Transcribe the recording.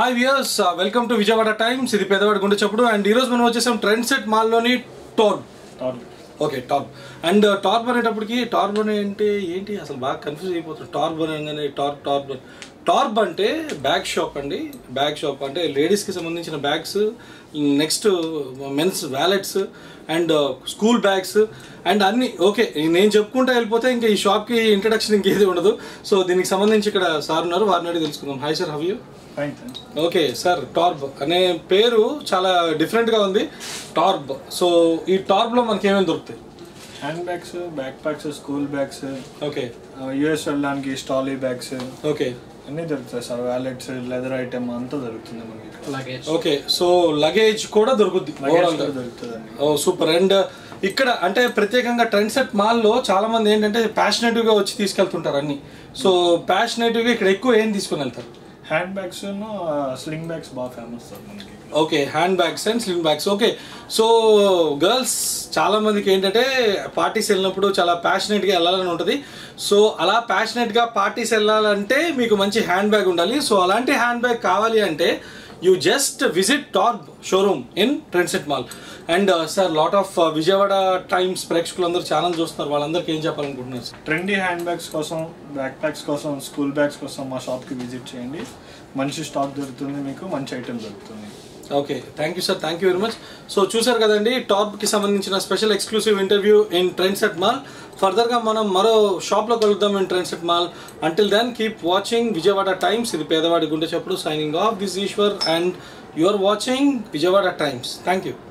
Hi viewers welcome to Vijayawada times ఇది పెద్దవాడి గుండె చప్పుడు అండ్ ఈరోజు మనం వచ్చేసాం ట్రెండ్ సెట్ మాల్లోని టోర్ ఓకే టార్బ్ అండ్ టార్బ్ అనేటప్పటికి టార్బ్ అనే అంటే ఏంటి అసలు బాగా కన్ఫ్యూజ్ అయిపోతుంది టార్బ్ అనగానే టార్బ్ టార్బ్ టార్బ్ అంటే బ్యాగ్ షాప్ అండి బ్యాగ్ షాప్ అంటే లేడీస్కి సంబంధించిన bags next men's wallets and school bags and అన్ని ఓకే నేను చెప్పుకుంటా వెళ్ళిపోతే ఇంకా ఈ షాప్కి ఇంట్రడక్షన్ ఇంకేది ఉండదు సో దీనికి సంబంధించి ఇక్కడ సార్ ఉన్నారు వారిని అడిగి తెలుసుకుందాం hi sir how you fine sir okay sir Tarb అనే పేరు చాలా డిఫరెంట్గా ఉంది టార్బ్ సో ఈ టార్బ్లో మనకి ఏమేమి దొరుకుతాయి hand bags back packs school bags okay US వెళ్ళడానికి స్టాలీ బ్యాగ్స్ ఓకే అన్నీ దొరుకుతాయి సార్ వ్యాలెట్స్ లెదర్ ఐటమ్ అంతా దొరుకుతుంది మనకి ఇక్కడ. ఓకే సో లగేజ్ కూడా దొరుకుద్ది Luggage ఓవరాల్ కూడా దొరుకుతుందండి ఓ సూపర్ అండ్ ఇక్కడ అంటే ప్రత్యేకంగా ట్రెండ్ సెట్ మాల్లో చాలా మంది ఏంటంటే passionate గా వచ్చి తీసుకెళ్తుంటారు అన్ని సో passionate గా ఇక్కడ ఎక్కువ ఏం తీసుకుని వెళ్తారు హ్యాండ్ బ్యాగ్స్ స్లింగ్ బ్యాగ్స్ బాగా ఫేమస్ సార్ మనకి okay hand bags and sling bags okay so girls చాలా మందికి ఏంటంటే పార్టీస్ వెళ్ళినప్పుడు చాలా ప్యాషనెట్గా వెళ్ళాలని ఉంటుంది సో అలా ప్యాషనెట్గా పార్టీస్ వెళ్ళాలంటే మీకు మంచి హ్యాండ్ బ్యాగ్ ఉండాలి సో అలాంటి హ్యాండ్ బ్యాగ్ కావాలి అంటే you just visit Tarb showroom in trendset mall and sir lot of Vijayawada times ప్రేక్షకులందరూ ఛానల్ చూస్తున్నారు వాళ్ళందరికీ ఏం చెప్పాలనుకుంటున్నారు సార్ ట్రెండీ హ్యాండ్ బ్యాగ్స్ కోసం బ్యాక్ ప్యాక్స్ కోసం స్కూల్ బ్యాగ్స్ కోసం మా షాప్కి విజిట్ చేయండి మంచి స్టాక్ దొరుకుతుంది మీకు మంచి ఐటమ్ దొరుకుతుంది okay thank you sir thank you very much so చూసారు కదండి టాప్కి సంబంధించిన special exclusive interview in trend set mall ఫర్దర్గా మనం మరో షాప్లో కలుద్దాం in trend set mall until then keep watching Vijayawada times ఇది పేదవాడి గుండె చెప్పుడు signing off this Eshwar and you are watching Vijayawada times thank you